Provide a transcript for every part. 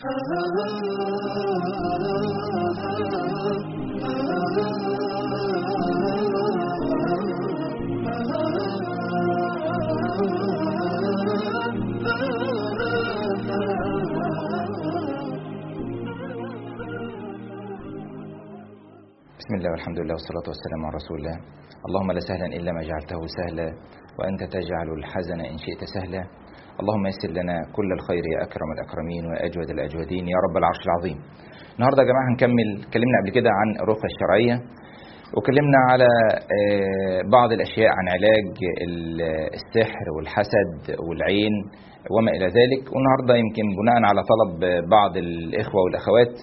بسم الله والحمد لله والصلاة والسلام على رسول الله اللهم لا سهلا إلا ما جعلته سهلا وأنت تجعل الحزن إن شئت سهلا اللهم يسر لنا كل الخير يا أكرم الأكرمين وأجود الأجودين يا رب العرش العظيم النهاردة يا جماعة هنكمل اتكلمنا قبل كده عن الرقية الشرعية وكلمنا على آه، بعض الأشياء عن علاج ال- السحر والحسد والعين وما إلى ذلك والنهاردة يمكن بناء على طلب بعض الإخوة والأخوات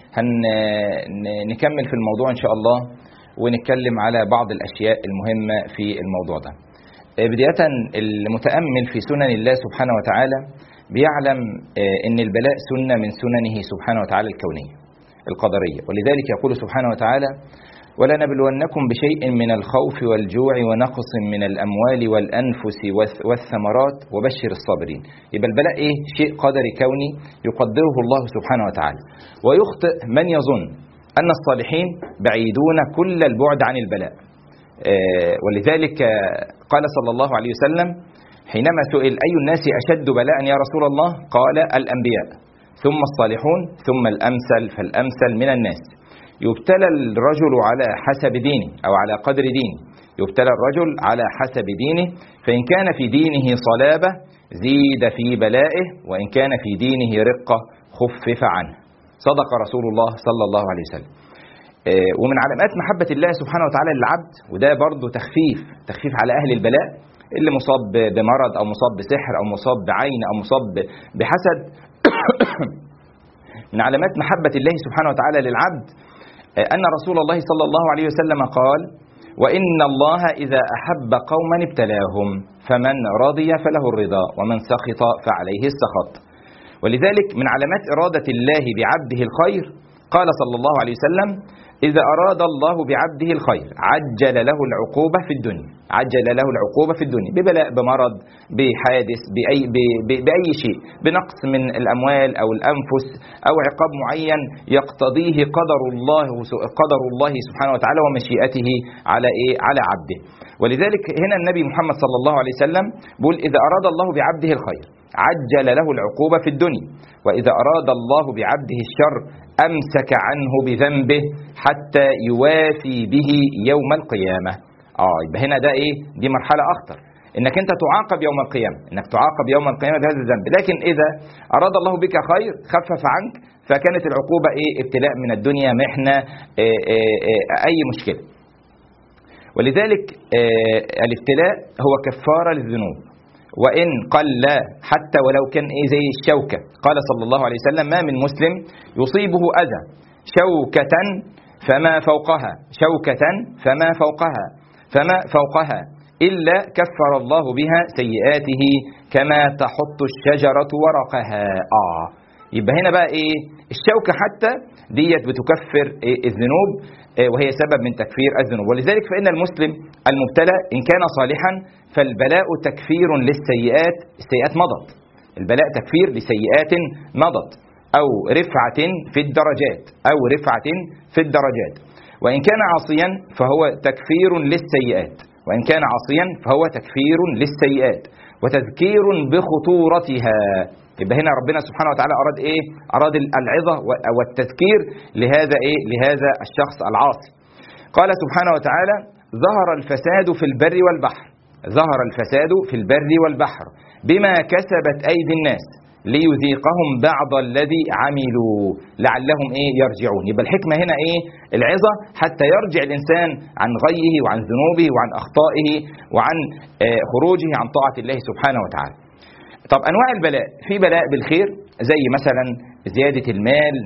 هنكمل في الموضوع إن شاء الله ونتكلم على بعض الأشياء المهمة في الموضوع ده آه، بداية المتأمل في سنن الله سبحانه وتعالى بيعلم آه، أن البلاء سنة من سننه سبحانه وتعالى الكونية القدرية ولذلك يقول سبحانه وتعالى ولنبلونكم بشيء من الخوف والجوع ونقص من الأموال والأنفس والث- والثمرات وبشر الصابرين يبقى البلاء إيه؟ شيء قدري كوني يقدره الله سبحانه وتعالى ويخطئ من يظن أن الصالحين بعيدون كل البعد عن البلاء آه، ولذلك آه، قال صلى الله عليه وسلم حينما سئل أي الناس أشد بلاء يا رسول الله قال الأنبياء ثم الصالحون ثم الأمثل فالأمثل من الناس يبتلى الرجل على حسب دينه أو على قدر دينه يبتلى الرجل على حسب دينه فإن كان في دينه صلابة زيد في بلائه وإن كان في دينه رقة خفف عنه صدق رسول الله صلى الله عليه وسلم آه، ومن علامات محبة الله سبحانه وتعالى للعبد وده برضه تخفيف تخفيف على أهل البلاء اللي مصاب بمرض أو مصاب بسحر أو مصاب بعين أو مصاب بحسد من علامات محبة الله سبحانه وتعالى للعبد آه، أن رسول الله صلى الله عليه وسلم قال وإن الله إذا أحب قوما ابتلاهم فمن رضي فله الرضا ومن سخط فعليه السخط ولذلك من علامات إرادة الله بعبده الخير قال صلى الله عليه وسلم إذا أراد الله بعبده الخير عجل له العقوبة في الدنيا عجل له العقوبة في الدنيا ببلاء بمرض بحادث بأي, ب- ب- بأي شيء بنقص من الأموال أو الأنفس أو عقاب معين يقتضيه قدر الله قدر الله سبحانه وتعالى ومشيئته على إيه على عبده ولذلك هنا النبي محمد صلى الله عليه وسلم بيقول إذا أراد الله بعبده الخير عجل له العقوبة في الدنيا وإذا أراد الله بعبده الشر أمسك عنه بذنبه حتى يوافي به يوم القيامة آه يبقى هنا ده إيه دي مرحلة أخطر إنك أنت تعاقب يوم القيامة إنك تعاقب يوم القيامة بهذا الذنب لكن إذا أراد الله بك خير خفف عنك فكانت العقوبة إيه ابتلاء من الدنيا محنة إيه إيه إيه أي مشكلة ولذلك آه، الابتلاء هو كفارة للذنوب وإن قل حتى ولو كان إيه زي الشوكة قال صلى الله عليه وسلم ما من مسلم يصيبه أذى شوكة فما فوقها شوكة فما فوقها فما فوقها إلا كفر الله بها سيئاته كما تحط الشجرة ورقها آه يبقى هنا بقى ايه الشوكه حتى ديت بتكفر إيه الذنوب إيه وهي سبب من تكفير الذنوب ولذلك فان المسلم المبتلى ان كان صالحا فالبلاء تكفير للسيئات السيئات مضت البلاء تكفير لسيئات مضت او رفعه في الدرجات او رفعه في الدرجات وان كان عاصيا فهو تكفير للسيئات وان كان عاصيا فهو تكفير للسيئات وتذكير بخطورتها يبقى هنا ربنا سبحانه وتعالى اراد ايه؟ اراد العظه والتذكير لهذا ايه؟ لهذا الشخص العاصي. قال سبحانه وتعالى: ظهر الفساد في البر والبحر. ظهر الفساد في البر والبحر بما كسبت ايدي الناس ليذيقهم بعض الذي عملوا لعلهم ايه يرجعون يبقى الحكمه هنا ايه العظه حتى يرجع الانسان عن غيه وعن ذنوبه وعن اخطائه وعن آه خروجه عن طاعه الله سبحانه وتعالى طب انواع البلاء في بلاء بالخير زي مثلا زياده المال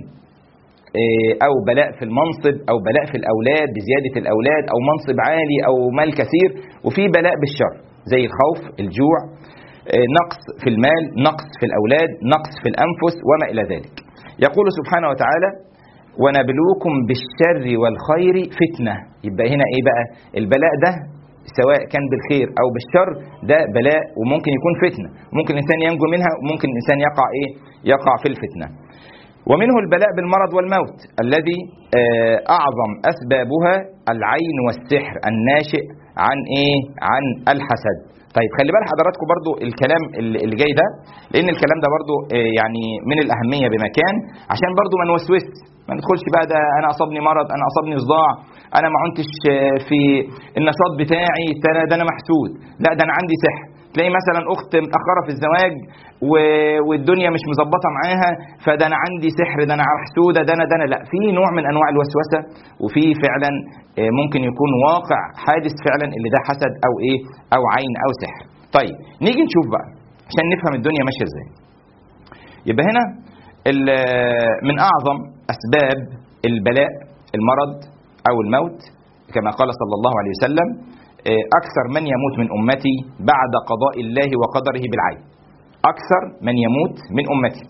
او بلاء في المنصب او بلاء في الاولاد بزياده الاولاد او منصب عالي او مال كثير وفي بلاء بالشر زي الخوف الجوع نقص في المال نقص في الاولاد نقص في الانفس وما الى ذلك يقول سبحانه وتعالى ونبلوكم بالشر والخير فتنه يبقى هنا ايه بقى البلاء ده سواء كان بالخير او بالشر ده بلاء وممكن يكون فتنه ممكن الانسان ينجو منها وممكن الانسان يقع ايه يقع في الفتنه ومنه البلاء بالمرض والموت الذي آه، أعظم أسبابها العين والسحر الناشئ عن إيه؟ عن الحسد طيب خلي بال حضراتكم برضو الكلام اللي اللي جاي ده لان الكلام ده برضو آه، يعني من الاهميه بمكان عشان برضو ما نوسوس ما ندخلش بقى ده انا اصابني مرض انا اصابني صداع انا ما عنتش آه، في النشاط بتاعي ده أنا- ده انا محسود لا ده انا عندي سحر تلاقي مثلا اخت متاخره في الزواج و... والدنيا مش مظبطه معاها فده انا عندي سحر ده انا محسوده ده انا ده انا لا في نوع من انواع الوسوسه وفي فعلا آه، ممكن يكون واقع حادث فعلا اللي ده حسد او ايه او عين او سحر طيب نيجي نشوف بقى عشان نفهم الدنيا ماشيه ازاي يبقى هنا ال- من اعظم اسباب البلاء المرض او الموت كما قال صلى الله عليه وسلم آه، اكثر من يموت من امتي بعد قضاء الله وقدره بالعين اكثر من يموت من امتي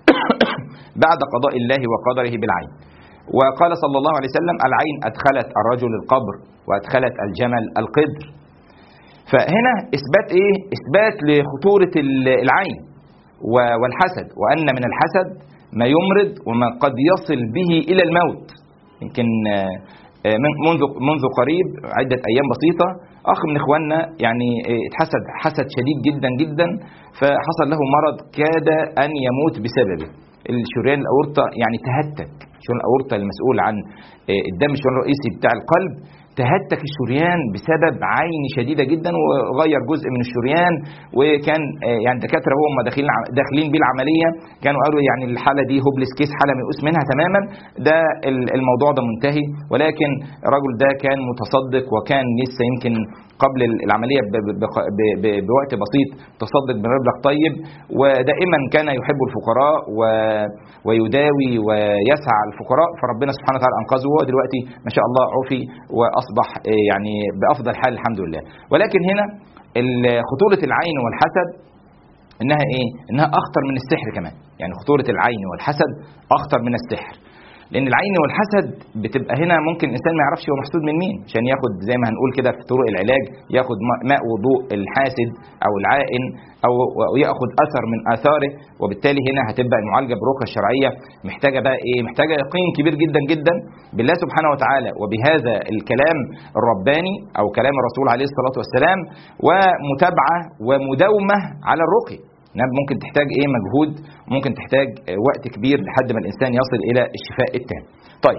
بعد قضاء الله وقدره بالعين وقال صلى الله عليه وسلم العين ادخلت الرجل القبر وادخلت الجمل القدر فهنا اثبات ايه اثبات لخطوره ال- العين و- والحسد وان من الحسد ما يمرض وما قد يصل به الى الموت يمكن آه، آه، من- منذ منذ قريب عده ايام بسيطه اخ من اخواننا يعني آه، اتحسد حسد شديد جدا جدا فحصل له مرض كاد ان يموت بسببه الشريان الاورطه يعني تهتك شريان الاورطه المسؤول عن آه، الدم الشريان الرئيسي بتاع القلب تهتك الشريان بسبب عين شديده جدا وغير جزء من الشريان وكان آه، يعني الدكاتره وهم داخلين داخلين بيه العمليه كانوا قالوا يعني الحاله دي هوبلس كيس حاله ميؤوس منها تماما ده ال- الموضوع ده منتهي ولكن الرجل ده كان متصدق وكان لسه يمكن قبل العمليه ب- ب- بق- ب- ب- بوقت بسيط تصدق بمبلغ طيب ودائما كان يحب الفقراء و- ويداوي ويسعى على الفقراء فربنا سبحانه وتعالى انقذه وهو دلوقتي ما شاء الله عفي واصبح آه، يعني بافضل حال الحمد لله ولكن هنا ال- خطوره العين والحسد انها ايه انها اخطر من السحر كمان يعني خطوره العين والحسد اخطر من السحر لان العين والحسد بتبقى هنا ممكن الانسان ما يعرفش هو محسود من مين عشان ياخد زي ما هنقول كده في طرق العلاج ياخد ماء- ماء وضوء الحاسد او العائن او أو ياخد اثر من اثاره وبالتالي هنا هتبقى المعالجه بالرقيه الشرعيه محتاجه بقى ايه محتاجه يقين كبير جدا جدا بالله سبحانه وتعالى وبهذا الكلام الرباني او كلام الرسول عليه الصلاه والسلام ومتابعه ومداومه على الرقيه نعم ممكن تحتاج ايه مجهود ممكن تحتاج آه، وقت كبير لحد ما الانسان يصل الى الشفاء التام طيب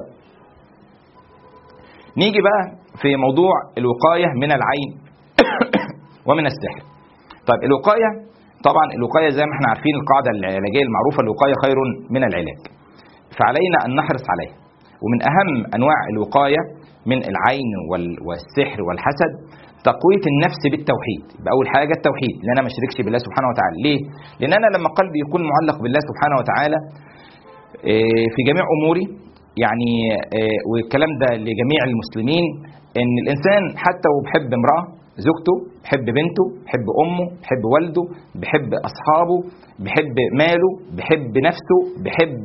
نيجي بقى في موضوع الوقايه من العين ومن السحر طيب الوقايه طبعا الوقايه زي ما احنا عارفين القاعده العلاجيه المعروفه الوقايه خير من العلاج فعلينا ان نحرص عليها ومن اهم انواع الوقايه من العين وال- والسحر والحسد تقويه النفس بالتوحيد يبقى اول حاجه التوحيد ان انا ما اشركش بالله سبحانه وتعالى ليه لان انا لما قلبي يكون معلق بالله سبحانه وتعالى آه، في جميع اموري يعني آه، والكلام ده لجميع المسلمين ان الانسان حتى وبحب امراه زوجته بحب بنته بحب امه بحب والده بحب اصحابه بحب ماله بحب نفسه بحب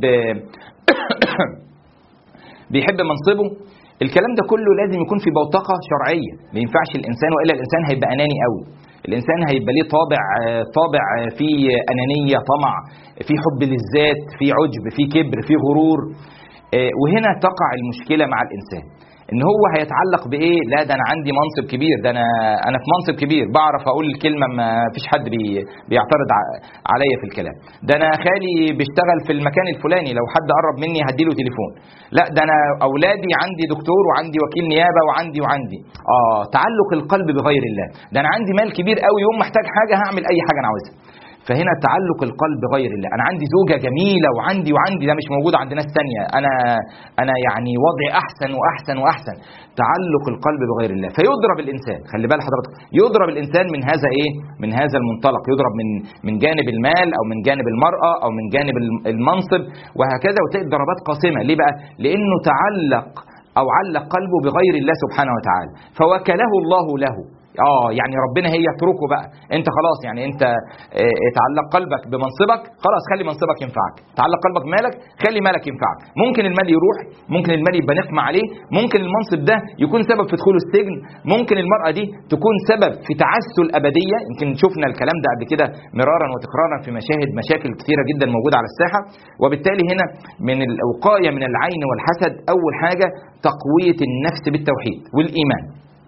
بيحب منصبه الكلام ده كله لازم يكون في بوتقه شرعيه ما ينفعش الانسان والا الانسان هيبقى اناني قوي الانسان هيبقى ليه طابع آه، طابع آه، فيه انانيه طمع في حب للذات في عجب في كبر في غرور آه، وهنا تقع المشكله مع الانسان ان هو هيتعلق بايه لا ده انا عندي منصب كبير ده انا انا في منصب كبير بعرف اقول الكلمه ما فيش حد بي بيعترض ع- عليا في الكلام ده انا خالي بيشتغل في المكان الفلاني لو حد قرب مني هديله تليفون لا ده انا اولادي عندي دكتور وعندي وكيل نيابه وعندي وعندي اه تعلق القلب بغير الله ده انا عندي مال كبير قوي يوم محتاج حاجه هعمل اي حاجه انا عاوزها فهنا تعلق القلب بغير الله انا عندي زوجه جميله وعندي وعندي ده مش موجود عند ناس تانية انا انا يعني وضعي احسن واحسن واحسن تعلق القلب بغير الله فيضرب الانسان خلي بال حضرتك يضرب الانسان من هذا ايه من هذا المنطلق يضرب من من جانب المال او من جانب المراه او من جانب الم- المنصب وهكذا وتلاقي ضربات قاسمه ليه بقى لانه تعلق او علق قلبه بغير الله سبحانه وتعالى فوكله الله له اه يعني ربنا هي يتركه بقى انت خلاص يعني انت اه تعلق قلبك بمنصبك خلاص خلي منصبك ينفعك تعلق قلبك مالك خلي مالك ينفعك ممكن المال يروح ممكن المال يبقى نقمة عليه ممكن المنصب ده يكون سبب في دخوله السجن ممكن المرأة دي تكون سبب في تعسل أبدية يمكن شفنا الكلام ده قبل كده مرارا وتكرارا في مشاهد مشاكل كثيرة جدا موجودة على الساحة وبالتالي هنا من الوقاية من العين والحسد أول حاجة تقوية النفس بالتوحيد والإيمان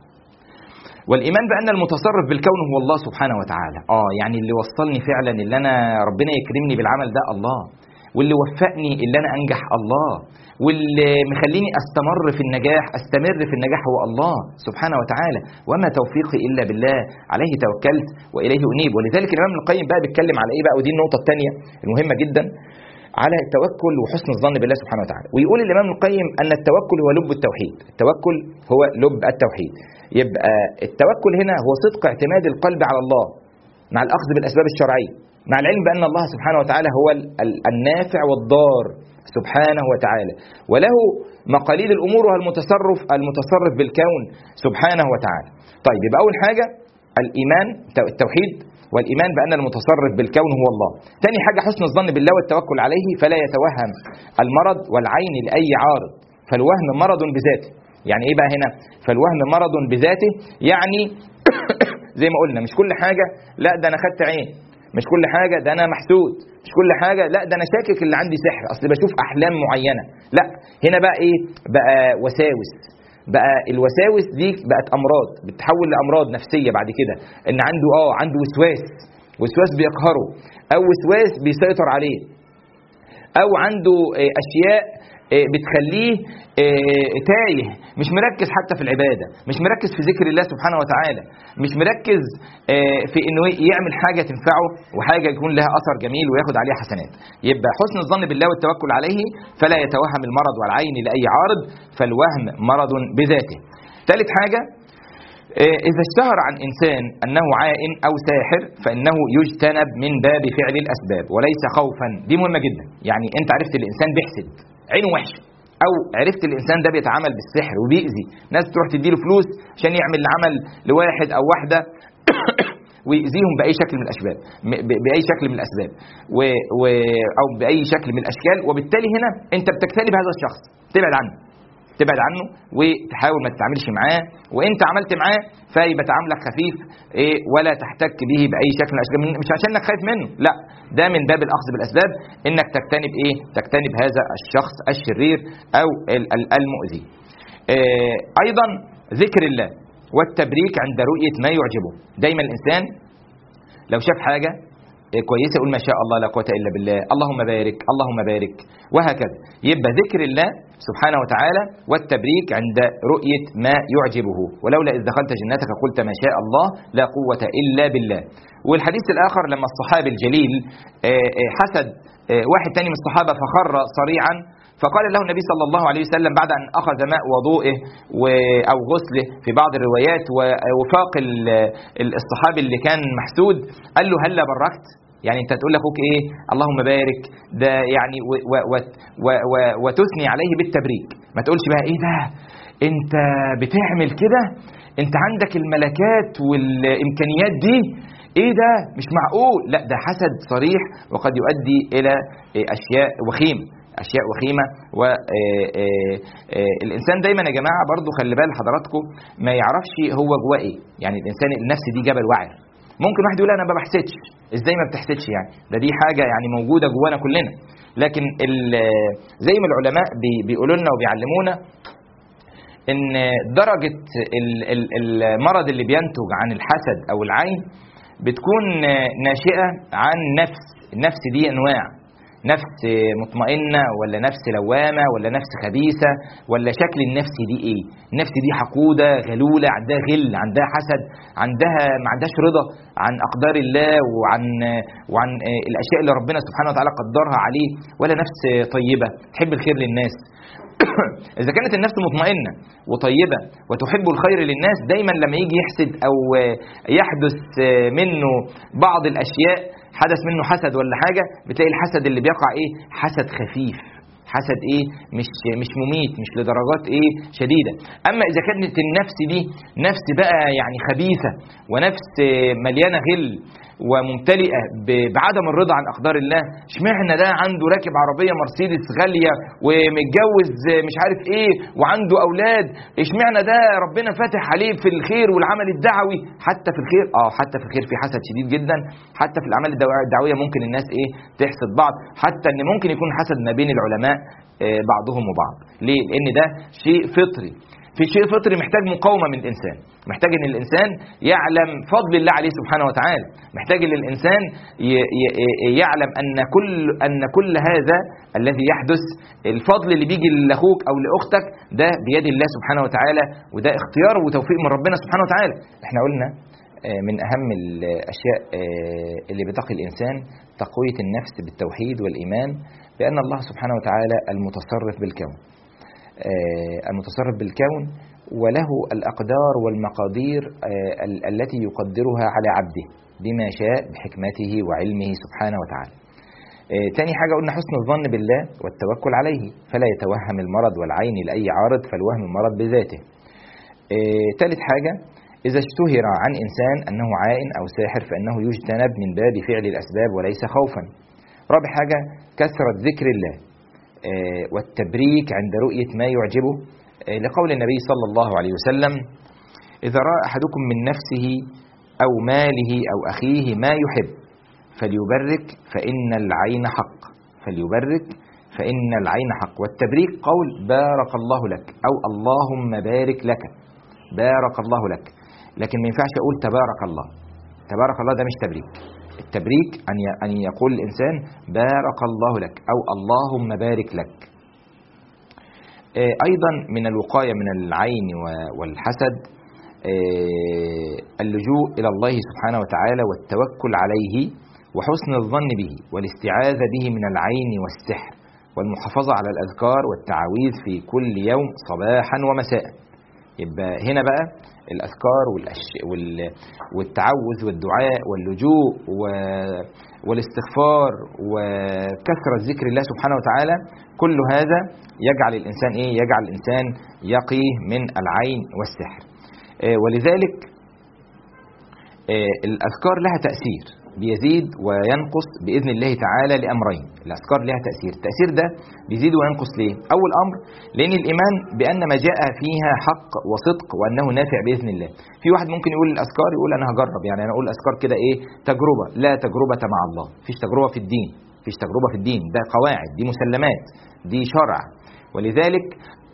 والايمان بان المتصرف بالكون هو الله سبحانه وتعالى اه يعني اللي وصلني فعلا اللي انا ربنا يكرمني بالعمل ده الله واللي وفقني اللي انا انجح الله واللي مخليني استمر في النجاح استمر في النجاح هو الله سبحانه وتعالى وما توفيقي الا بالله عليه توكلت واليه انيب ولذلك الامام ابن القيم بقى بيتكلم على ايه بقى ودي النقطه الثانيه المهمه جدا على التوكل وحسن الظن بالله سبحانه وتعالى ويقول الامام ابن القيم ان التوكل هو لب التوحيد التوكل هو لب التوحيد يبقى التوكل هنا هو صدق اعتماد القلب على الله مع الاخذ بالاسباب الشرعيه مع العلم بان الله سبحانه وتعالى هو النافع والضار سبحانه وتعالى وله مقاليد الامور والمتصرف المتصرف بالكون سبحانه وتعالى طيب يبقى اول حاجه الايمان التوحيد والايمان بان المتصرف بالكون هو الله ثاني حاجه حسن الظن بالله والتوكل عليه فلا يتوهم المرض والعين لاي عارض فالوهم مرض بذاته يعني ايه بقى هنا فالوهم مرض بذاته يعني زي ما قلنا مش كل حاجه لا ده انا خدت عين مش كل حاجه ده انا محسود مش كل حاجه لا ده انا شاكك اللي عندي سحر اصل بشوف احلام معينه لا هنا بقى ايه بقى وساوس بقى الوساوس دي بقت امراض بتتحول لامراض نفسيه بعد كده ان عنده اه عنده وسواس وسواس بيقهره او وسواس بيسيطر عليه او عنده اشياء بتخليه تايه مش مركز حتى في العبادة مش مركز في ذكر الله سبحانه وتعالى مش مركز في انه يعمل حاجة تنفعه وحاجة يكون لها أثر جميل وياخد عليها حسنات يبقى حسن الظن بالله والتوكل عليه فلا يتوهم المرض والعين لأي عارض فالوهم مرض بذاته ثالث حاجة إذا اشتهر عن إنسان أنه عائن أو ساحر فإنه يجتنب من باب فعل الأسباب وليس خوفا دي مهمة جدا يعني أنت عرفت الإنسان بيحسد عينه وحشه او عرفت الانسان ده بيتعامل بالسحر وبيأذي ناس تروح تديله فلوس عشان يعمل عمل لواحد او واحده ويأذيهم بأي شكل من الأسباب بأي شكل من الأسباب و... و... أو بأي شكل من الأشكال وبالتالي هنا أنت بتجتنب هذا الشخص تبعد عنه تبعد عنه وتحاول ما تتعاملش معاه وانت عملت معاه فيبقى تعاملك خفيف ايه ولا تحتك به باي شكل من الاشكال مش عشان انك خايف منه لا ده من باب الاخذ بالاسباب انك تجتنب ايه تجتنب هذا الشخص الشرير او المؤذي إيه ايضا ذكر الله والتبريك عند رؤيه ما يعجبه دايما الانسان لو شاف حاجه كويسه يقول ما شاء الله لا قوه الا بالله اللهم بارك اللهم بارك وهكذا يبقى ذكر الله سبحانه وتعالى والتبريك عند رؤيه ما يعجبه ولولا اذ دخلت جنتك قلت ما شاء الله لا قوه الا بالله والحديث الاخر لما الصحابي الجليل حسد واحد تاني من الصحابه فخر صريعا فقال له النبي صلى الله عليه وسلم بعد ان اخذ ماء وضوئه او غسله في بعض الروايات وفاق الصحابي اللي كان محسود قال له هلا بركت يعني انت تقول لاخوك ايه اللهم بارك ده يعني و و و و و وتثني عليه بالتبريك ما تقولش بقى ايه ده انت بتعمل كده انت عندك الملكات والامكانيات دي ايه ده مش معقول لا ده حسد صريح وقد يؤدي الى اشياء وخيمه اشياء وخيمه والانسان دايما يا جماعه برضو خلي بال حضراتكم ما يعرفش هو جواه ايه يعني الانسان النفس دي جبل وعر ممكن واحد يقول انا ما بحسدش ازاي ما بتحسدش يعني ده دي حاجه يعني موجوده جوانا كلنا لكن زي ما العلماء بيقولوا لنا وبيعلمونا ان درجه المرض اللي بينتج عن الحسد او العين بتكون ناشئه عن نفس النفس دي انواع نفس مطمئنه ولا نفس لوامه ولا نفس خبيثه ولا شكل النفس دي ايه النفس دي حقوده غلوله عندها غل عندها حسد عندها ما عندهاش رضا عن اقدار الله وعن وعن الاشياء اللي ربنا سبحانه وتعالى قدرها عليه ولا نفس طيبه تحب الخير للناس اذا كانت النفس مطمئنه وطيبه وتحب الخير للناس دايما لما يجي يحسد او يحدث منه بعض الاشياء حدث منه حسد ولا حاجه بتلاقي الحسد اللي بيقع ايه حسد خفيف حسد ايه مش مش مميت مش لدرجات ايه شديده اما اذا كانت النفس دي نفس بقى يعني خبيثه ونفس مليانه غل وممتلئه ب- بعدم الرضا عن اقدار الله اشمعنى ده عنده راكب عربيه مرسيدس غاليه ومتجوز مش عارف ايه وعنده اولاد اشمعنى ده ربنا فاتح عليه في الخير والعمل الدعوي حتى في الخير اه حتى في الخير في حسد شديد جدا حتى في الاعمال الدعو- الدعويه ممكن الناس ايه تحسد بعض حتى ان ممكن يكون حسد ما بين العلماء آه، بعضهم وبعض ليه لان ده شيء فطري في شيء فطري محتاج مقاومه من الانسان محتاج ان الانسان يعلم فضل الله عليه سبحانه وتعالى محتاج ان الانسان ي- ي- يعلم ان كل ان كل هذا الذي يحدث الفضل اللي بيجي لاخوك او لاختك ده بيد الله سبحانه وتعالى وده اختيار وتوفيق من ربنا سبحانه وتعالى احنا قلنا آه، من اهم الاشياء آه، اللي بتقي الانسان تقويه النفس بالتوحيد والايمان بان الله سبحانه وتعالى المتصرف بالكون آه، المتصرف بالكون وله الأقدار والمقادير آه، ال- التي يقدرها على عبده بما شاء بحكمته وعلمه سبحانه وتعالى آه، تاني حاجة قلنا حسن الظن بالله والتوكل عليه فلا يتوهم المرض والعين لأي عارض فالوهم مرض بذاته آه، تالت حاجة إذا اشتهر عن إنسان أنه عائن أو ساحر فإنه يجتنب من باب فعل الأسباب وليس خوفا رابع حاجة كثرة ذكر الله آه، والتبريك عند رؤية ما يعجبه آه، لقول النبي صلى الله عليه وسلم إذا رأى أحدكم من نفسه أو ماله أو أخيه ما يحب فليبرك فإن العين حق فليبرك فإن العين حق والتبريك قول بارك الله لك أو اللهم بارك لك بارك الله لك لكن ما ينفعش أقول تبارك الله تبارك الله ده مش تبريك التبريك أن ي- أن يقول الإنسان بارك الله لك أو اللهم بارك لك آه، أيضا من الوقاية من العين و- والحسد آه، اللجوء إلى الله سبحانه وتعالى والتوكل عليه وحسن الظن به والاستعاذة به من العين والسحر والمحافظة على الأذكار والتعاويذ في كل يوم صباحا ومساء يبقى هنا بقى الأذكار والأش... وال... والتعوذ والدعاء واللجوء و... والاستغفار وكثرة ذكر الله سبحانه وتعالى كل هذا يجعل الإنسان إيه؟ يجعل الإنسان يقي من العين والسحر آه، ولذلك آه، الأذكار لها تأثير بيزيد وينقص بإذن الله تعالى لأمرين الأذكار لها تأثير التأثير ده بيزيد وينقص ليه أول أمر لأن الإيمان بأن ما جاء فيها حق وصدق وأنه نافع بإذن الله في واحد ممكن يقول الأذكار يقول أنا هجرب يعني أنا أقول أذكار كده إيه تجربة لا تجربة مع الله فيش تجربة في الدين فيش تجربة في الدين ده قواعد دي مسلمات دي شرع ولذلك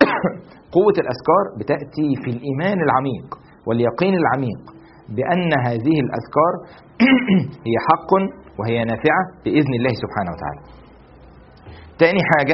قوة الأذكار بتأتي في الإيمان العميق واليقين العميق بأن هذه الأذكار هي حق وهي نافعة بإذن الله سبحانه وتعالى تاني حاجة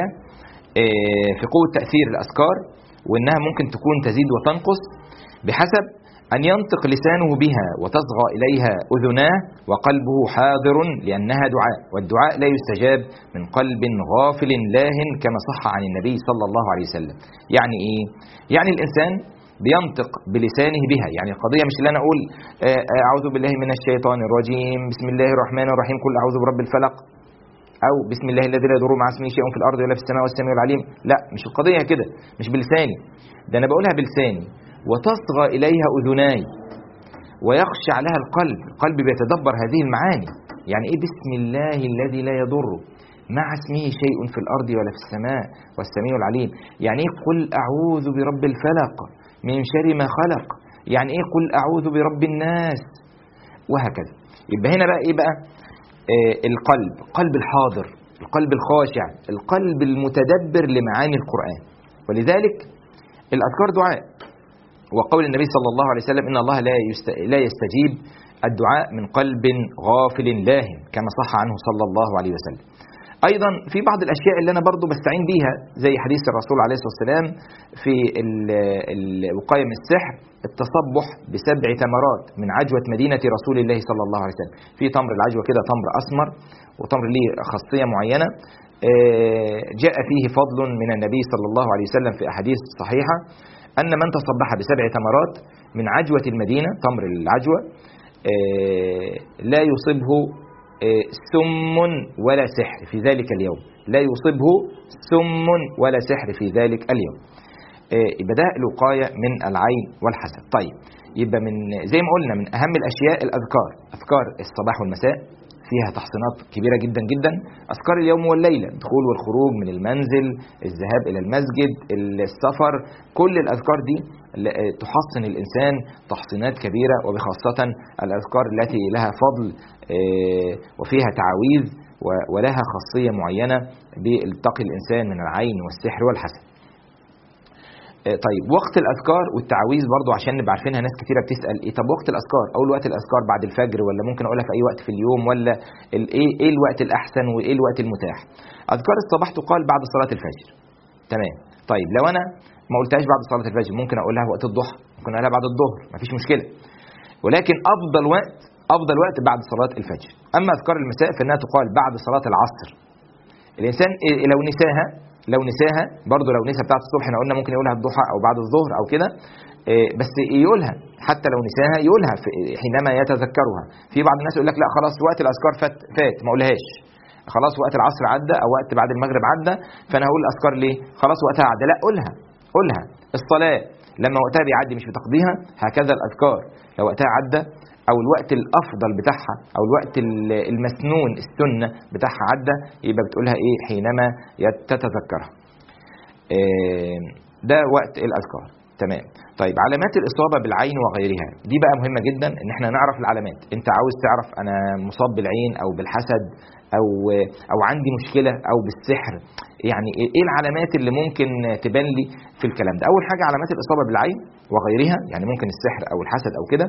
آه، في قوة تأثير الأذكار وإنها ممكن تكون تزيد وتنقص بحسب أن ينطق لسانه بها وتصغى إليها أذناه وقلبه حاضر لأنها دعاء والدعاء لا يستجاب من قلب غافل لاهن كما صح عن النبي صلى الله عليه وسلم يعني إيه؟ يعني الإنسان بينطق بلسانه بها يعني القضية مش اللي أنا أقول آه، آه، أعوذ بالله من الشيطان الرجيم بسم الله الرحمن الرحيم قل أعوذ برب الفلق او بسم الله الذي لا يضر مع اسمه شيء في الارض ولا في السماء والسميع العليم لا مش القضيه كده مش بلساني ده انا بقولها بلساني وتصغى اليها اذناي ويخشع لها القلب القلب بيتدبر هذه المعاني يعني ايه بسم الله الذي لا يضر مع اسمه شيء في الارض ولا في السماء والسميع العليم يعني ايه قل اعوذ برب الفلق من شر ما خلق يعني ايه قل اعوذ برب الناس وهكذا يبقى هنا بقى ايه بقى آه، القلب قلب الحاضر القلب الخاشع القلب المتدبر لمعاني القرآن ولذلك الأذكار دعاء وقول النبي صلى الله عليه وسلم إن الله لا يست- لا يستجيب الدعاء من قلب غافل لاهن كما صح عنه صلى الله عليه وسلم ايضا في بعض الاشياء اللي انا برضو بستعين بيها زي حديث الرسول عليه الصلاه والسلام في ال- الوقايه من السحر التصبح بسبع تمرات من عجوه مدينه رسول الله صلى الله عليه وسلم في تمر العجوه كده تمر اسمر وتمر ليه خاصيه معينه آه، جاء فيه فضل من النبي صلى الله عليه وسلم في احاديث صحيحه ان من تصبح بسبع تمرات من عجوه المدينه تمر العجوه آه، لا يصيبه آه، سم ولا سحر في ذلك اليوم لا يصيبه سم ولا سحر في ذلك اليوم آه، يبقى ده الوقاية من العين والحسد طيب يبقى من زي ما قلنا من أهم الأشياء الأذكار أذكار الصباح والمساء فيها تحصينات كبيرة جدا جدا أذكار اليوم والليلة الدخول والخروج من المنزل الذهاب إلى المسجد السفر كل الأذكار دي ل- تحصن الإنسان تحصينات كبيرة وبخاصة الأذكار التي لها فضل آه، وفيها تعاويذ و- ولها خاصية معينة بتقي الإنسان من العين والسحر والحسد آه، طيب وقت الاذكار والتعاويذ برضو عشان نبقى عارفينها ناس كتيره بتسال ايه طب وقت الاذكار اول وقت الاذكار بعد الفجر ولا ممكن اقولها في اي وقت في اليوم ولا ال- ايه ايه الوقت الاحسن وايه الوقت المتاح اذكار الصباح تقال بعد صلاه الفجر تمام طيب لو انا ما قلتهاش بعد صلاه الفجر ممكن اقولها وقت الضحى ممكن اقولها بعد الظهر مفيش مشكله ولكن افضل وقت افضل وقت بعد صلاه الفجر اما اذكار المساء فانها تقال بعد صلاه العصر الانسان إيه لو نساها لو نساها برضه لو نسى بتاعت الصبح احنا قلنا ممكن يقولها الضحى او بعد الظهر او كده إيه، بس يقولها حتى لو نساها يقولها في- حينما يتذكرها في بعض الناس يقول لك لا خلاص وقت الاذكار فات فات ما اقولهاش خلاص وقت العصر عدى او وقت بعد المغرب عدى فانا هقول الاذكار ليه خلاص وقتها عدى لا قولها قولها الصلاه لما وقتها بيعدي مش بتقضيها هكذا الاذكار لو وقتها عدى او الوقت الافضل بتاعها او الوقت ال- المسنون السنه بتاعها عدى يبقى بتقولها ايه حينما يت- تتذكرها إيه، ده وقت الاذكار تمام طيب علامات الاصابه بالعين وغيرها دي بقى مهمه جدا ان احنا نعرف العلامات انت عاوز تعرف انا مصاب بالعين او بالحسد او او عندي مشكله او بالسحر يعني ايه إيه العلامات اللي ممكن تبان لي في الكلام ده اول حاجه علامات الاصابه بالعين وغيرها يعني ممكن السحر او الحسد او كده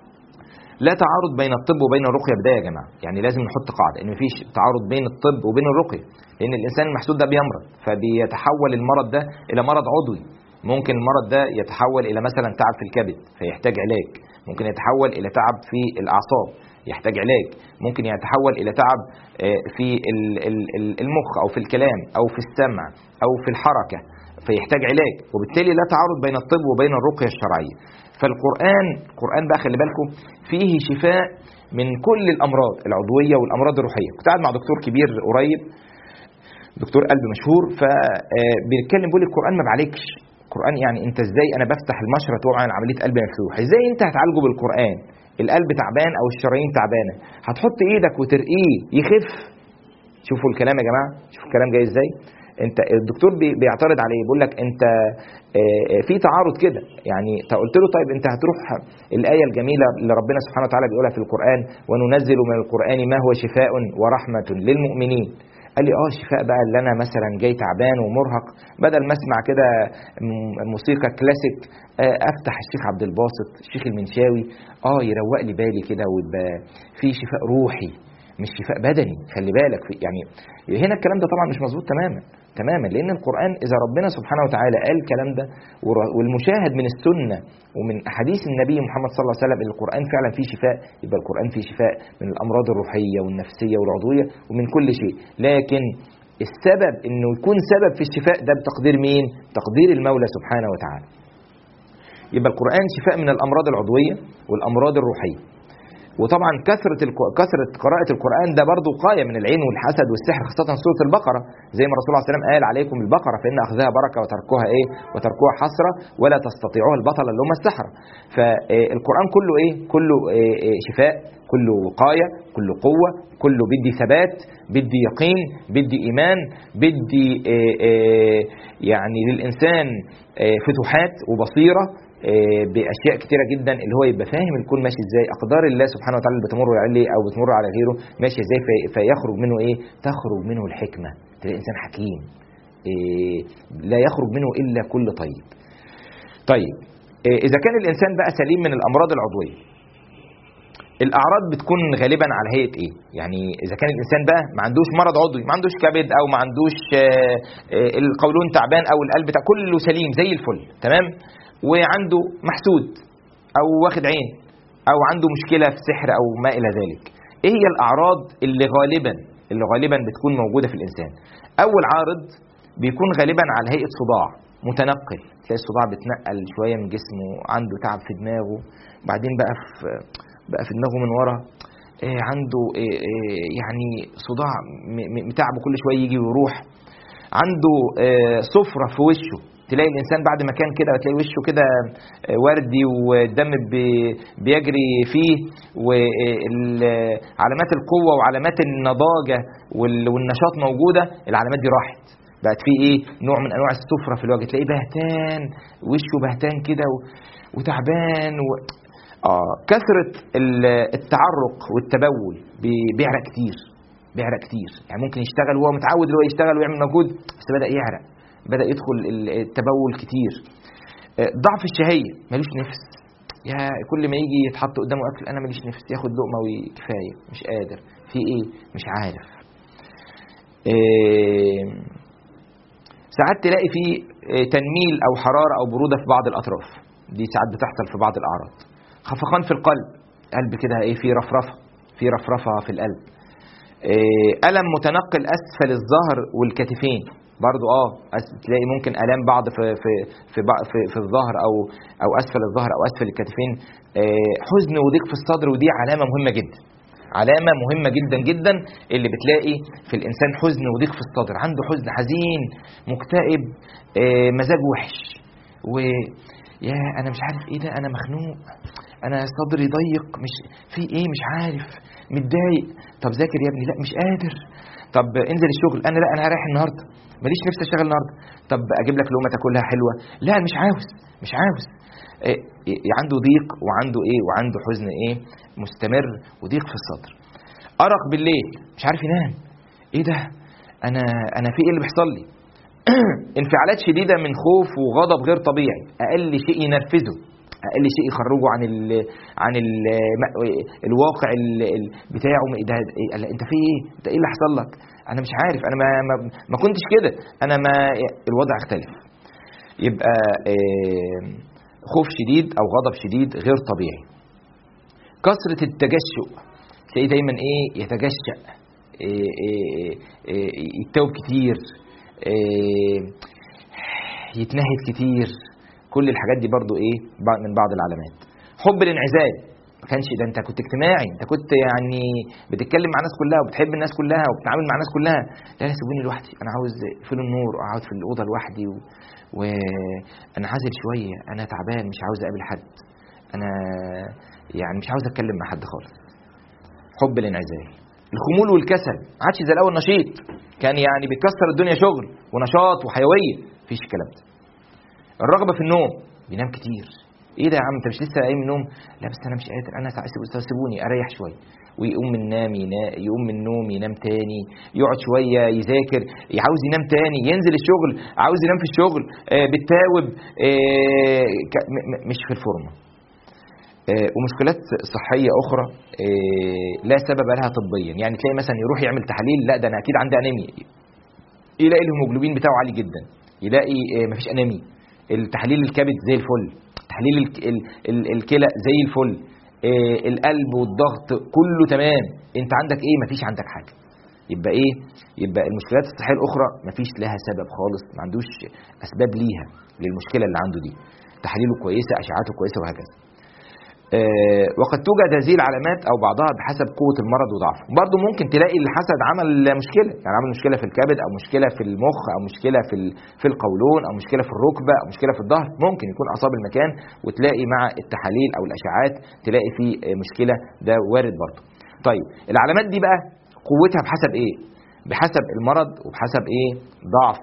لا تعارض بين الطب وبين الرقيه بدايه يا جماعه يعني لازم نحط قاعده ان مفيش تعارض بين الطب وبين الرقيه لان الانسان المحسود ده بيمرض فبيتحول المرض ده الى مرض عضوي ممكن المرض ده يتحول الى مثلا تعب في الكبد فيحتاج علاج ممكن يتحول الى تعب في الاعصاب يحتاج علاج ممكن يتحول الى تعب آه، في ال- ال- ال- المخ او في الكلام او في السمع او في الحركه فيحتاج علاج وبالتالي لا تعارض بين الطب وبين الرقيه الشرعيه فالقران القران بقى خلي بالكم فيه شفاء من كل الامراض العضويه والامراض الروحيه كنت قاعد مع دكتور كبير قريب دكتور قلب مشهور فبيتكلم بيقول القران ما بعالجش القران يعني انت ازاي انا بفتح المشرط واعمل عمليه قلب مفتوح ازاي انت هتعالجه بالقران القلب تعبان او الشرايين تعبانه هتحط ايدك وترقيه يخف شوفوا الكلام يا جماعه شوفوا الكلام جاي ازاي انت الدكتور بي- بيعترض عليه بيقول لك انت آه، آه، في تعارض كده يعني انت قلت له طيب انت هتروح الايه الجميله اللي ربنا سبحانه وتعالى بيقولها في القران وننزل من القران ما هو شفاء ورحمه للمؤمنين قال لي اه الشفاء بقى اللي انا مثلا جاي تعبان ومرهق بدل ما اسمع كده م- موسيقى كلاسيك آه، افتح الشيخ عبد الباسط الشيخ المنشاوي اه يروق لي بالي كده ويبقى في شفاء روحي مش شفاء بدني خلي بالك في يعني هنا الكلام ده طبعا مش مظبوط تماما تماما لان القران اذا ربنا سبحانه وتعالى قال الكلام ده ور- والمشاهد من السنه ومن احاديث النبي محمد صلى الله عليه وسلم ان القران فعلا فيه شفاء يبقى القران فيه شفاء من الامراض الروحيه والنفسيه والعضويه ومن كل شيء لكن السبب انه يكون سبب في الشفاء ده بتقدير مين تقدير المولى سبحانه وتعالى يبقى القران شفاء من الامراض العضويه والامراض الروحيه وطبعا كثرة الك- كثرة قراءة القرآن ده برضه وقاية من العين والحسد والسحر خاصة سورة البقرة زي ما الرسول صلى الله عليه وسلم قال عليكم البقرة فإن أخذها بركة وتركها إيه وتركها حسرة ولا تستطيعوها البطل اللي هم السحرة فالقرآن كله إيه كله إيه إيه شفاء كله وقاية كله قوة كله بدي ثبات بدي يقين بدي إيمان بدي إيه إيه يعني للإنسان إيه فتوحات وبصيرة آه، باشياء كتيره جدا اللي هو يبقى فاهم الكون ماشي ازاي اقدار الله سبحانه وتعالى اللي بتمر عليه او بتمر على غيره ماشي ازاي في- فيخرج منه ايه تخرج منه الحكمه تلاقي انسان حكيم إيه لا يخرج منه الا كل طيب طيب إيه اذا كان الانسان بقى سليم من الامراض العضويه الاعراض بتكون غالبا على هيئه ايه يعني اذا كان الانسان بقى ما عندوش مرض عضوي ما عندوش كبد او ما عندوش آه، آه، القولون تعبان او القلب بتاع كله سليم زي الفل تمام وعنده محسود او واخد عين او عنده مشكله في سحر او ما الى ذلك ايه هي الاعراض اللي غالبا اللي غالبا بتكون موجوده في الانسان اول عارض بيكون غالبا على هيئه صداع متنقل تلاقي الصداع بتنقل شويه من جسمه عنده تعب في دماغه بعدين بقى في بقى في دماغه من ورا آه، عنده آه، آه، يعني صداع م- م- متعبه كل شويه يجي ويروح عنده آه، صفرة في وشه تلاقي الانسان بعد ما كان كده تلاقي وشه كده آه، وردي والدم بي- بيجري فيه وعلامات القوه وعلامات النضاجه وال- والنشاط موجوده العلامات دي راحت بقت فيه ايه نوع من انواع السفره في الوجه تلاقيه بهتان وشه بهتان كده و- وتعبان و... اه كثره ال- التعرق والتبول بي- بيعرق كتير بيعرق كتير يعني ممكن يشتغل وهو متعود ان هو يشتغل ويعمل مجهود بس بدا يعرق بدا يدخل ال- التبول كتير آه، ضعف الشهيه ملوش نفس يا كل ما يجي يتحط قدامه اكل انا ماليش نفس ياخد لقمه وكفايه مش قادر في ايه مش عارف آه، ساعات تلاقي في آه، تنميل او حراره او بروده في بعض الاطراف دي ساعات بتحصل في بعض الاعراض خفقان في القلب قلب كده ايه في رفرفه في رفرفه في القلب آه، الم متنقل اسفل الظهر والكتفين برضو اه أس- تلاقي ممكن الام بعض في في في بع- في, في الظهر او او اسفل الظهر او اسفل الكتفين آه، حزن وضيق في الصدر ودي علامه مهمه جدا علامة مهمة جدا جدا اللي بتلاقي في الإنسان حزن وضيق في الصدر عنده حزن حزين مكتئب آه، مزاج وحش و يا أنا مش عارف إيه ده أنا مخنوق أنا صدري ضيق مش في إيه مش عارف متضايق طب ذاكر يا ابني لا مش قادر طب انزل الشغل أنا لا أنا هريح النهاردة ماليش نفسي أشتغل النهاردة طب أجيب لك لقمة تاكلها حلوة لا مش عاوز مش عاوز إيه إيه عنده ضيق وعنده ايه وعنده حزن ايه مستمر وضيق في الصدر ارق بالليل مش عارف ينام ايه ده انا انا في ايه اللي بيحصل لي انفعالات شديده من خوف وغضب غير طبيعي اقل شيء ينرفزه اقل شيء يخرجه عن ال عن ال الواقع ال ال بتاعه ده إيه؟ قال انت في ايه انت ايه اللي حصل لك انا مش عارف انا ما ما, ما كنتش كده انا ما الوضع اختلف يبقى آه خوف شديد او غضب شديد غير طبيعي كثره التجشؤ تلاقيه دايما ايه يتجشأ إيه إيه إيه يتوب كتير إيه يتنهد كتير كل الحاجات دي برضو ايه بعض- من بعض العلامات حب الانعزال ما كانش ده انت كنت اجتماعي انت كنت يعني بتتكلم مع الناس كلها وبتحب الناس كلها وبتتعامل مع الناس كلها لا لا سيبوني لوحدي انا عاوز اقفلوا النور واقعد في الاوضه لوحدي و... وانا عازل شويه انا تعبان مش عاوز اقابل حد انا يعني مش عاوز اتكلم مع حد خالص حب الانعزال الخمول والكسل ما عادش زي الاول نشيط كان يعني بيكسر الدنيا شغل ونشاط وحيويه مفيش الكلام ده الرغبه في النوم بينام كتير ايه ده يا عم انت مش لسه قايم من النوم لا بس انا مش قادر انا سع- سيبو- سيبوني اريح شويه ويقوم من النام ينا... يقوم من النوم ينام تاني يقعد شويه يذاكر عاوز ينام تاني ينزل الشغل عاوز ينام في الشغل آه بتاوب آه ك... م... م- مش في الفورمه آه، ومشكلات صحيه اخرى آه، لا سبب لها طبيا يعني تلاقي مثلا يروح يعمل تحاليل لا ده انا اكيد عندي انيميا يلاقي الهيموجلوبين بتاعه عالي جدا يلاقي آه، مفيش انيميا التحليل الكبد زي الفل تحليل الك- ال- ال- الكلى زي الفل آه، القلب والضغط كله تمام انت عندك ايه مفيش عندك حاجه يبقى ايه يبقى المشكلات الصحيه الاخرى مفيش لها سبب خالص ما عندوش اسباب ليها للمشكله اللي عنده دي تحاليله كويسه اشعاعاته كويسه وهكذا آه، وقد توجد هذه العلامات او بعضها بحسب قوه المرض وضعفه برضه ممكن تلاقي الحسد عمل مشكله يعني عمل مشكله في الكبد او مشكله في المخ او مشكله في ال- في القولون او مشكله في الركبه او مشكله في الظهر ممكن يكون اصاب المكان وتلاقي مع التحاليل او الاشعاعات تلاقي في آه، مشكله ده وارد برضه طيب العلامات دي بقى قوتها بحسب ايه بحسب المرض وبحسب ايه ضعف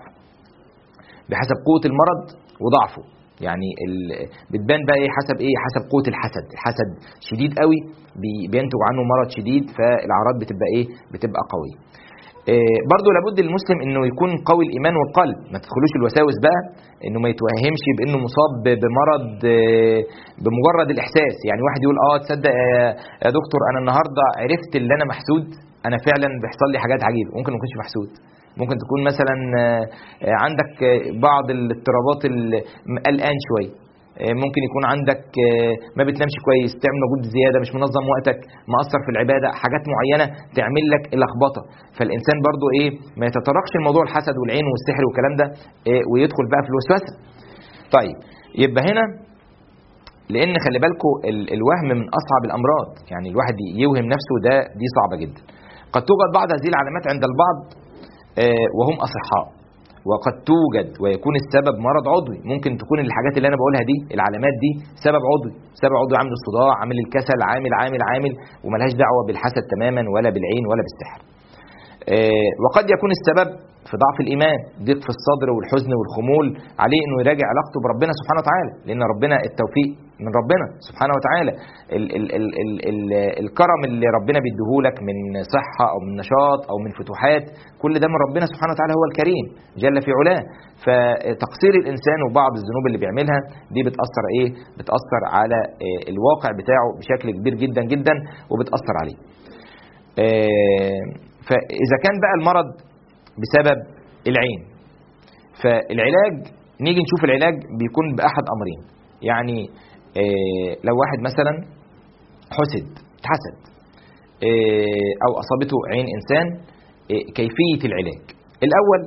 بحسب قوه المرض وضعفه يعني ال- بتبان بقى ايه حسب ايه حسب قوه الحسد الحسد شديد قوي بي- بينتج عنه مرض شديد فالاعراض بتبقى ايه بتبقى قويه إيه برضه لابد للمسلم انه يكون قوي الايمان والقلب ما تدخلوش الوساوس بقى انه ما يتوهمش بانه مصاب ب- بمرض آه، بمجرد الاحساس يعني واحد يقول اه تصدق يا- يا دكتور انا النهارده عرفت ان انا محسود انا فعلا بيحصل لي حاجات عجيبه ممكن ما اكونش محسود ممكن تكون مثلا آه، آه، عندك آه، بعض الاضطرابات ال- م- قلقان شويه آه، ممكن يكون عندك آه، ما بتنامش كويس تعمل مجهود زياده مش منظم وقتك مقصر في العباده حاجات معينه تعمل لك اللخبطه فالانسان برضو ايه ما يتطرقش الموضوع الحسد والعين والسحر والكلام ده آه، ويدخل بقى في الوسوسه طيب يبقى هنا لان خلي بالكم الوهم من اصعب الامراض يعني الواحد يوهم نفسه ده دي صعبه جدا قد توجد بعض هذه العلامات عند البعض آه، وهم اصحاء وقد توجد ويكون السبب مرض عضوي ممكن تكون الحاجات اللي انا بقولها دي العلامات دي سبب عضوي سبب عضوي عامل الصداع عامل الكسل عامل عامل عامل وملهاش دعوه بالحسد تماما ولا بالعين ولا بالسحر آه، وقد يكون السبب في ضعف الايمان ضيق في الصدر والحزن والخمول عليه انه يراجع علاقته بربنا سبحانه وتعالى لان ربنا التوفيق من ربنا سبحانه وتعالى ال ال ال ال ال الكرم اللي ربنا بيديهولك من صحه او من نشاط او من فتوحات كل ده من ربنا سبحانه وتعالى هو الكريم جل في علاه فتقصير الانسان وبعض الذنوب اللي بيعملها دي بتاثر ايه بتاثر على آه، الواقع بتاعه بشكل كبير جدا جدا وبتاثر عليه آه، فاذا كان بقى المرض بسبب العين فالعلاج نيجي نشوف العلاج بيكون باحد امرين يعني آه، لو واحد مثلا حسد اتحسد آه، او اصابته عين انسان آه، كيفيه العلاج الاول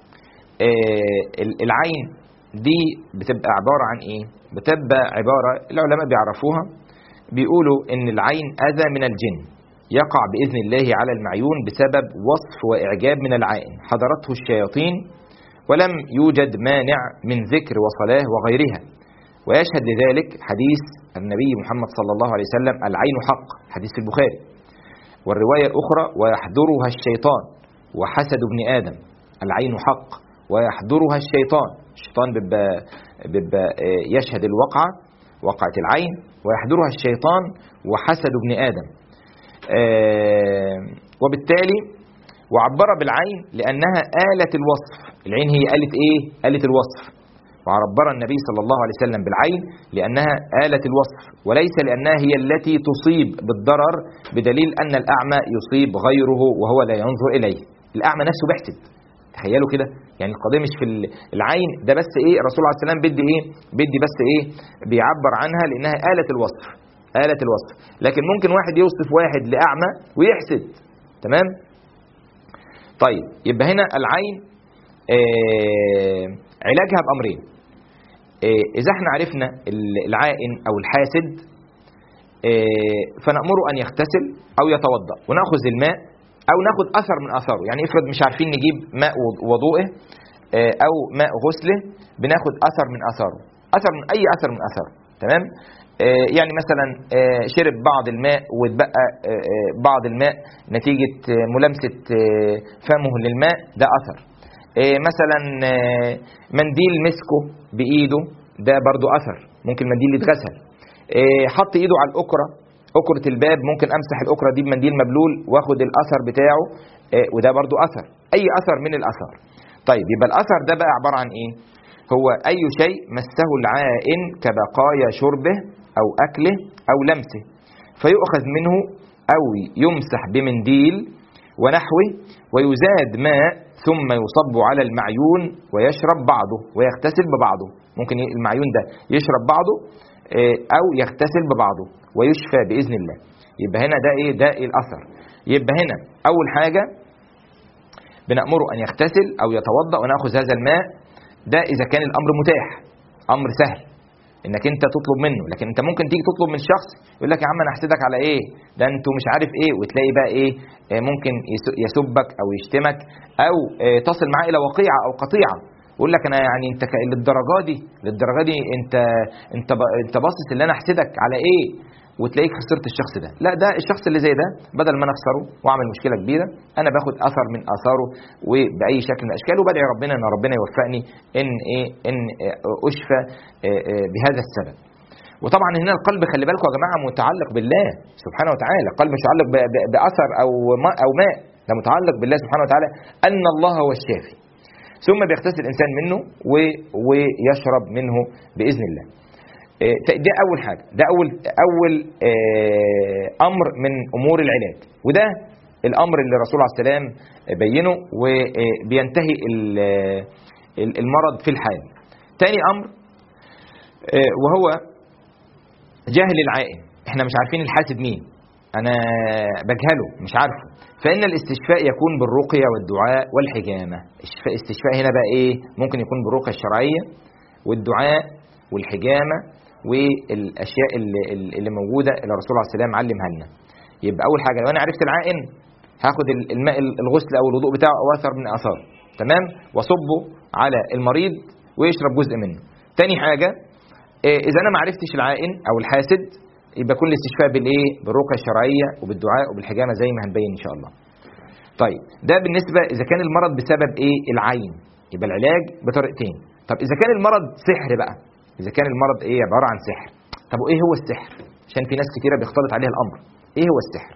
العين دي بتبقى عباره عن ايه بتبقى عباره العلماء بيعرفوها بيقولوا ان العين اذى من الجن يقع بإذن الله على المعيون بسبب وصف وإعجاب من العائن حضرته الشياطين ولم يوجد مانع من ذكر وصلاه وغيرها ويشهد لذلك حديث النبي محمد صلى الله عليه وسلم العين حق حديث في البخاري والرواية الأخرى ويحضرها الشيطان وحسد ابن آدم العين حق ويحضرها الشيطان الشيطان بيبقى, بيبقى يشهد الوقعة وقعة العين ويحضرها الشيطان وحسد ابن آدم آه، وبالتالي وعبر بالعين لأنها آلة الوصف العين هي آلة إيه؟ آلة الوصف وعبر النبي صلى الله عليه وسلم بالعين لأنها آلة الوصف وليس لأنها هي التي تصيب بالضرر بدليل أن الأعمى يصيب غيره وهو لا ينظر إليه الأعمى نفسه بيحسد تخيلوا كده يعني القضيه مش في العين ده بس ايه الرسول عليه السلام بدي ايه بدي بس ايه بيعبر عنها لانها آلة الوصف آلة الوصف لكن ممكن واحد يوصف واحد لأعمى ويحسد تمام طيب يبقى هنا العين آه علاجها بأمرين آه إذا احنا عرفنا العائن أو الحاسد آه فنأمره أن يغتسل أو يتوضأ ونأخذ الماء أو ناخد أثر من أثره يعني افرض مش عارفين نجيب ماء وضوءه آه، أو ماء غسله بناخد أثر من أثره أثر من أي أثر من أثره تمام آه، يعني مثلا آه، شرب بعض الماء واتبقى آه، بعض الماء نتيجة ملامسة فمه للماء ده أثر مثلا منديل مسكه بإيده ده برضو أثر ممكن منديل يتغسل حط إيده على الأكرة أكرة الباب ممكن أمسح الأكرة دي بمنديل مبلول واخد الأثر بتاعه وده برضو أثر أي أثر من الأثر طيب يبقى الأثر ده بقى عبارة عن إيه هو أي شيء مسه العائن كبقايا شربه أو أكله أو لمسه فيؤخذ منه أو يمسح بمنديل ونحوه ويزاد ماء ثم يصب على المعيون ويشرب بعضه ويغتسل ببعضه ممكن المعيون ده يشرب بعضه آه، أو يغتسل ببعضه ويشفى بإذن الله يبقى هنا ده إيه ده إيه الأثر يبقى هنا أول حاجة بنأمره أن يغتسل أو يتوضأ ونأخذ هذا الماء ده إذا كان الأمر متاح أمر سهل انك انت تطلب منه لكن انت ممكن تيجي تطلب من شخص يقول لك يا عم انا احسدك على ايه ده انتوا مش عارف ايه وتلاقي بقى ايه آه، ممكن يسبك او يشتمك او آه، تصل معاه الى وقيعه او قطيعه يقول لك انا يعني انت للدرجه دي للدرجه دي انت انت انت باصص ان انا احسدك على ايه وتلاقيك خسرت الشخص ده لا ده الشخص اللي زي ده بدل ما انا اخسره واعمل مشكله كبيره انا باخد اثر من اثاره وباي شكل من الاشكال وبدعي ربنا ان ربنا يوفقني ان ايه ان اشفى آه، آه، بهذا السبب وطبعا هنا القلب خلي بالكم يا جماعه متعلق بالله سبحانه وتعالى القلب مش متعلق باثر او ماء او ماء ده متعلق بالله سبحانه وتعالى ان الله هو الشافي ثم بيغتسل الانسان منه ويشرب منه باذن الله آه، ده اول حاجه ده اول اول آه، امر من امور العلاج وده الامر اللي الرسول عليه السلام بينه وبينتهي المرض في الحال تاني امر آه، وهو جهل العائن احنا مش عارفين الحاسد مين انا بجهله مش عارفه فان الاستشفاء يكون بالرقيه والدعاء والحجامه الاستشفاء هنا بقى ايه ممكن يكون بالرقيه الشرعيه والدعاء والحجامه والاشياء اللي, اللي موجوده اللي الرسول عليه السلام علمها لنا يبقى اول حاجه لو انا عرفت العائن هاخد الماء الغسل او الوضوء بتاعه او اثر من اثاره تمام واصبه على المريض ويشرب جزء منه تاني حاجه إيه، اذا انا ما عرفتش العائن او الحاسد يبقى كل استشفاء بالايه بالرقيه الشرعيه وبالدعاء وبالحجامه زي ما هنبين ان شاء الله طيب ده بالنسبه اذا كان المرض بسبب ايه العين يبقى العلاج بطريقتين طب اذا كان المرض سحر بقى اذا كان المرض ايه عباره عن سحر طب وايه هو السحر عشان في ناس كتيره بيختلط عليها الامر ايه هو السحر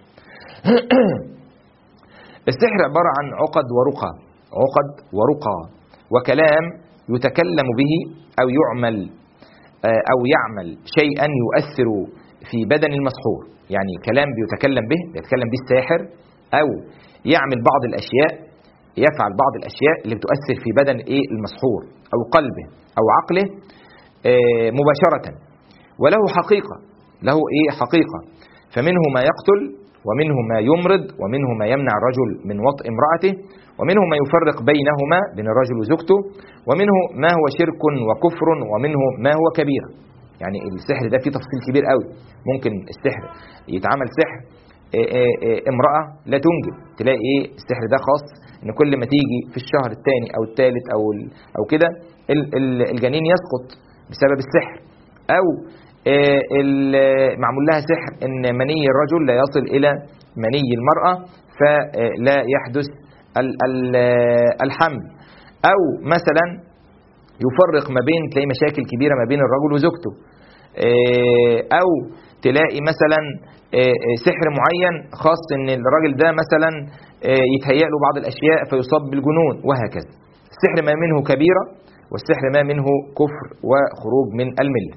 السحر عباره عن عقد ورقى عقد ورقى وكلام يتكلم به او يعمل آه، او يعمل شيئا يؤثر في بدن المسحور يعني كلام بيتكلم به بيتكلم به الساحر او يعمل بعض الاشياء يفعل بعض الاشياء اللي بتؤثر في بدن ايه المسحور او قلبه او عقله آه، مباشره وله حقيقه له ايه حقيقه فمنه ما يقتل ومنه ما يمرض ومنه ما يمنع الرجل من وطء امرأته ومنه ما يفرق بينهما بين الرجل وزوجته ومنه ما هو شرك وكفر ومنه ما هو كبيرة يعني السحر ده فيه تفصيل كبير قوي ممكن السحر يتعمل سحر إيه إيه إيه امرأة لا تنجب تلاقي ايه السحر ده خاص ان كل ما تيجي في الشهر الثاني او الثالث او او كده الجنين يسقط بسبب السحر او معمول لها سحر ان مني الرجل لا يصل الى مني المرأة فلا يحدث الحمل او مثلا يفرق ما بين تلاقي مشاكل كبيره ما بين الرجل وزوجته او تلاقي مثلا سحر معين خاص ان الراجل ده مثلا يتهيأ له بعض الاشياء فيصاب بالجنون وهكذا السحر ما منه كبيره والسحر ما منه كفر وخروج من المله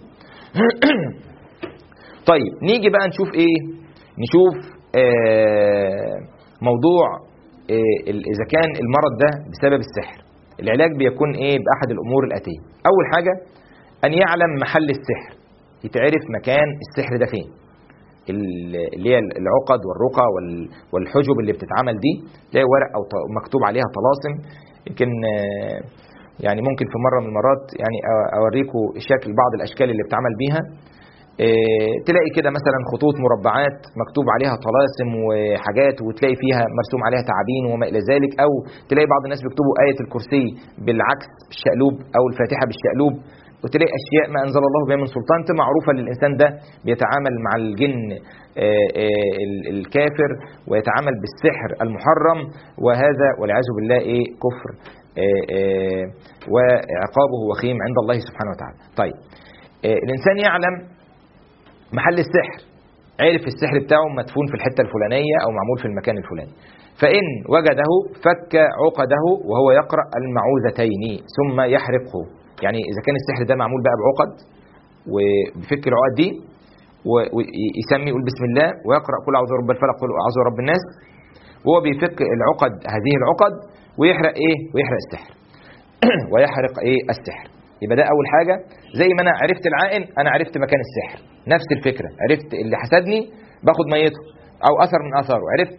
طيب نيجي بقى نشوف ايه نشوف موضوع اذا كان المرض ده بسبب السحر العلاج بيكون ايه باحد الامور الاتيه اول حاجه ان يعلم محل السحر يتعرف مكان السحر ده فين اللي هي العقد والرقى والحجب اللي بتتعمل دي تلاقي ورق او مكتوب عليها طلاسم يمكن يعني ممكن في مره من المرات يعني اوريكم شكل بعض الاشكال اللي بتعمل بيها تلاقي كده مثلا خطوط مربعات مكتوب عليها طلاسم وحاجات وتلاقي فيها مرسوم عليها تعابين وما الى ذلك او تلاقي بعض الناس بيكتبوا ايه الكرسي بالعكس بالشقلوب او الفاتحه بالشقلوب وتلاقي اشياء ما انزل الله بها من سلطان معروفه للانسان ده بيتعامل مع الجن الكافر ويتعامل بالسحر المحرم وهذا والعياذ بالله ايه كفر وعقابه وخيم عند الله سبحانه وتعالى. طيب الانسان يعلم محل السحر عرف السحر بتاعه مدفون في الحته الفلانيه او معمول في المكان الفلاني فان وجده فك عقده وهو يقرا المعوذتين ثم يحرقه يعني اذا كان السحر ده معمول بقى بعقد وبيفك العقد دي ويسمي يقول بسم الله ويقرا كل اعوذ برب الفلق قل اعوذ برب الناس وهو بيفك العقد هذه العقد ويحرق ايه ويحرق السحر ويحرق ايه السحر يبقى ده اول حاجه زي ما انا عرفت العائن انا عرفت مكان السحر نفس الفكره عرفت اللي حسدني باخد ميته او اثر من اثاره عرفت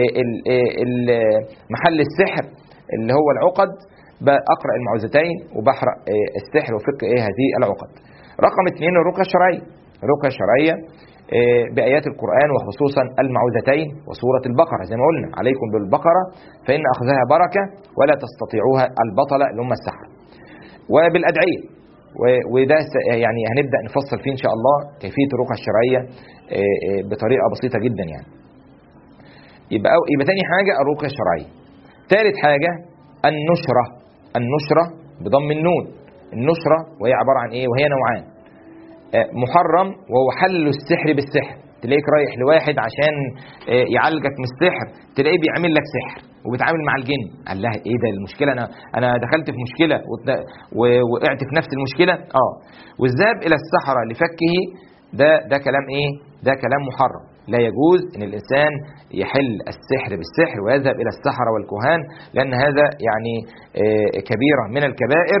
محل السحر اللي هو العقد بقرا المعوذتين وبحرق السحر وفك ايه هذه العقد رقم اثنين الرقيه الشرعيه الرقيه الشرعيه بآيات القرآن وخصوصا المعوذتين وسورة البقرة زي ما قلنا عليكم بالبقرة فإن أخذها بركة ولا تستطيعوها البطلة اللي هم السحر وبالأدعية وده يعني هنبدأ نفصل فيه إن شاء الله كيفية الرقى الشرعية بطريقة بسيطة جدا يعني يبقى يبقى تاني حاجة الرقية الشرعية ثالث حاجة النشرة النشرة بضم النون النشرة وهي عبارة عن إيه وهي نوعان محرم وهو حل السحر بالسحر تلاقيك رايح لواحد عشان يعالجك من السحر تلاقيه بيعمل لك سحر وبيتعامل مع الجن قال لها ايه ده المشكله انا انا دخلت في مشكله ووقعت في نفس المشكله اه والذهاب الى السحره لفكه ده ده كلام ايه ده كلام محرم لا يجوز ان الانسان يحل السحر بالسحر ويذهب الى السحره والكهان لان هذا يعني كبيره من الكبائر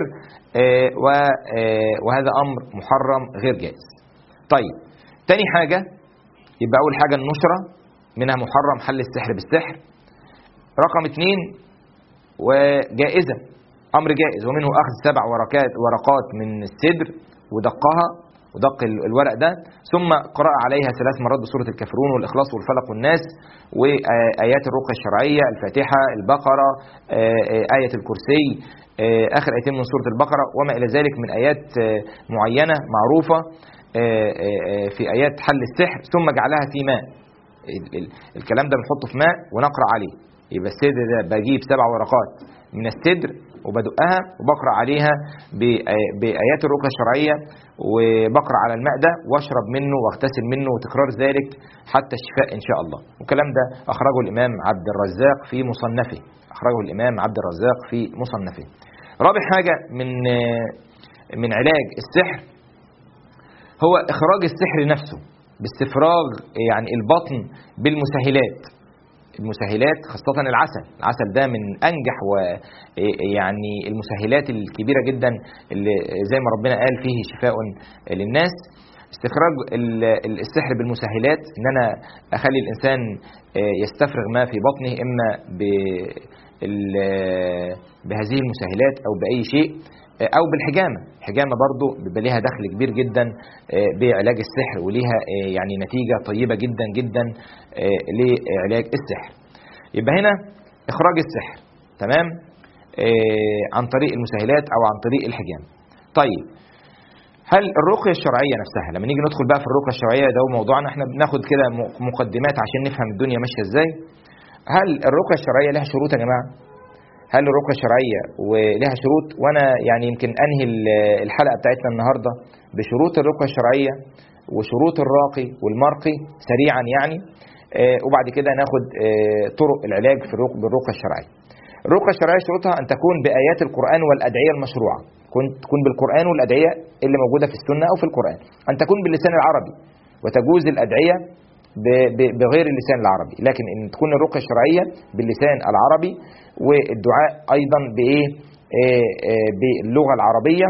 وهذا امر محرم غير جائز. طيب تاني حاجه يبقى اول حاجه النشره منها محرم حل السحر بالسحر. رقم اثنين وجائزه امر جائز ومنه اخذ سبع ورقات ورقات من السدر ودقها ودق الورق ده ثم قراءة عليها ثلاث مرات بسورة الكافرون والإخلاص والفلق والناس وآيات الرقية الشرعية الفاتحة البقرة آية الكرسي آخر آيتين من سورة البقرة وما إلى ذلك من آيات معينة معروفة في آيات حل السحر ثم جعلها في ماء الكلام ده بنحطه في ماء ونقرأ عليه يبقى السدر ده بجيب سبع ورقات من السدر وبدقها وبقرا عليها بايات الرقيه الشرعيه وبقرا على الماء ده واشرب منه واغتسل منه وتكرار ذلك حتى الشفاء ان شاء الله والكلام ده اخرجه الامام عبد الرزاق في مصنفه اخرجه الامام عبد الرزاق في مصنفه رابع حاجه من من علاج السحر هو اخراج السحر نفسه باستفراغ يعني البطن بالمسهلات المسهلات خاصة العسل العسل ده من أنجح ويعني المسهلات الكبيرة جدا اللي زي ما ربنا قال فيه شفاء للناس استخراج السحر بالمسهلات ان انا اخلي الانسان يستفرغ ما في بطنه اما بهذه المسهلات او باي شيء او بالحجامه الحجامه برضو بيبقى ليها دخل كبير جدا بعلاج السحر وليها يعني نتيجه طيبه جدا جدا لعلاج السحر يبقى هنا اخراج السحر تمام عن طريق المسهلات او عن طريق الحجامه طيب هل الرقيه الشرعيه نفسها لما نيجي ندخل بقى في الرقيه الشرعيه ده موضوعنا احنا بناخد كده مقدمات عشان نفهم الدنيا ماشيه ازاي هل الرقيه الشرعيه لها شروط يا جماعه هل الرقيه الشرعيه ولها شروط وانا يعني يمكن انهي الحلقه بتاعتنا النهارده بشروط الرقيه الشرعيه وشروط الراقي والمرقي سريعا يعني وبعد كده ناخد طرق العلاج في بالرقيه الشرعيه. الرقيه الشرعيه شروطها ان تكون بايات القران والادعيه المشروعه، تكون بالقران والادعيه اللي موجوده في السنه او في القران، ان تكون باللسان العربي وتجوز الادعيه بغير اللسان العربي، لكن ان تكون الرقيه الشرعيه باللسان العربي والدعاء ايضا بايه؟ باللغه العربيه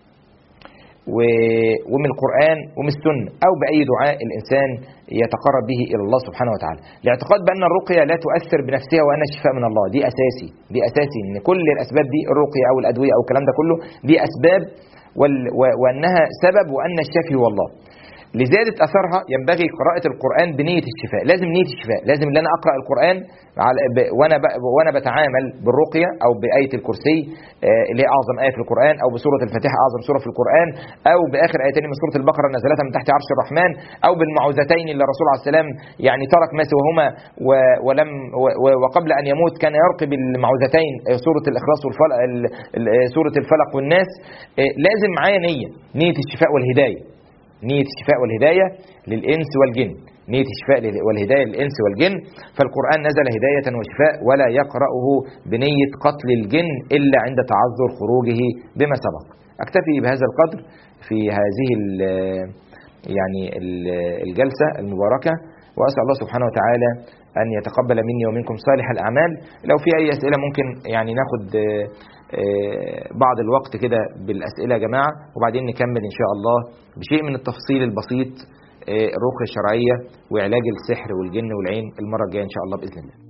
ومن القرآن ومن السنة أو بأي دعاء الإنسان يتقرب به إلى الله سبحانه وتعالى الاعتقاد بأن الرقية لا تؤثر بنفسها وأن الشفاء من الله دي أساسي دي أساسي إن كل الأسباب دي الرقية أو الأدوية أو الكلام ده كله دي أسباب وأنها سبب وأن الشافي هو الله لزيادة أثرها ينبغي قراءة القرآن بنية الشفاء لازم نية الشفاء لازم ان انا أقرأ القرآن وأنا وأنا بتعامل بالرقية أو بآية الكرسي اللي هي أعظم آية في القرآن أو بسورة الفاتحة أعظم سورة في القرآن أو بآخر آيتين من سورة البقرة نزلتا من تحت عرش الرحمن أو بالمعوذتين اللي الرسول عليه السلام يعني ترك ما سواهما ولم وقبل أن يموت كان يرقي بالمعوذتين سورة الإخلاص والفلق سورة الفلق والناس لازم معايا نية نية الشفاء والهداية نية الشفاء والهداية للإنس والجن نية الشفاء والهداية للإنس والجن فالقرآن نزل هداية وشفاء ولا يقرأه بنية قتل الجن إلا عند تعذر خروجه بما سبق أكتفي بهذا القدر في هذه ال يعني الجلسة المباركة وأسأل الله سبحانه وتعالى أن يتقبل مني ومنكم صالح الأعمال لو في أي أسئلة ممكن يعني ناخد بعض الوقت كده بالأسئلة يا جماعة وبعدين نكمل إن شاء الله بشيء من التفصيل البسيط الرقية الشرعية وعلاج السحر والجن والعين المرة الجاية إن شاء الله بإذن الله